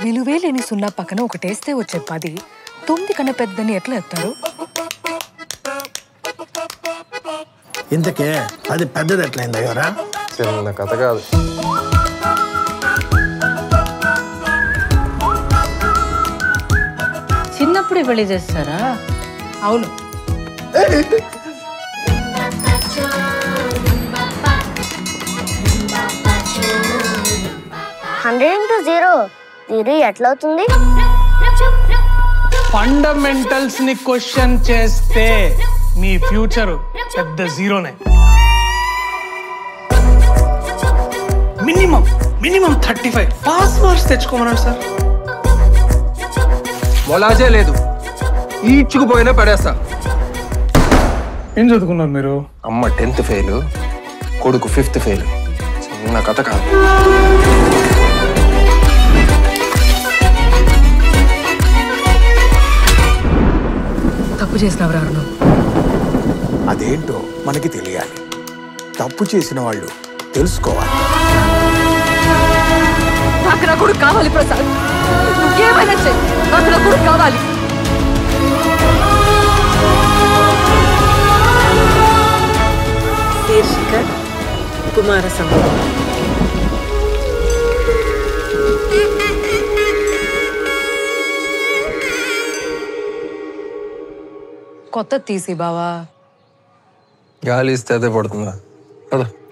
విలువే లేని సున్నా పక్కన ఒకటేస్తే వచ్చే పది తొమ్మిది కన్నా పెద్దని ఎట్లా ఎత్తారు ఇంతకే అది పెద్దది ఎట్లయింది అయ్యోరా చిన్న కథ కాదు చిన్నప్పుడే పెళ్లి చేస్తారా అవును హండ్రెడ్ ఇంటూ జీరో జీరో ఎట్లా అవుతుంది ఫండమెంటల్స్ ని క్వశ్చన్ చేస్తే మీ ఫ్యూచర్ పెద్ద జీరోనే minimum minimum thirty five pass marks తెచ్చుకోమన్నాడు సార్ మొలాజే లేదు ఈడ్చుకుపోయినా పడేస్తా ఏం చదువుకున్నారు మీరు అమ్మ టెన్త్ ఫెయిల్ కొడుకు ఫిఫ్త్ ఫెయిల్ చిన్న కథ కాదు తప్పు చేసినవరా అరుణం అదేంటో మనకి తెలియాలి తప్పు చేసిన వాళ్ళు తెలుసుకోవాలి నాకు నా కొడుకు కావాలి ప్రసాద్ నువ్వేమైనా చెయ్యి నాకు నా కొడుకు కావాలి శీర్షిక కుమార సంభవం కొత్త తీసి బావా గాలి ఇస్తే అదే పడుతుందా కదా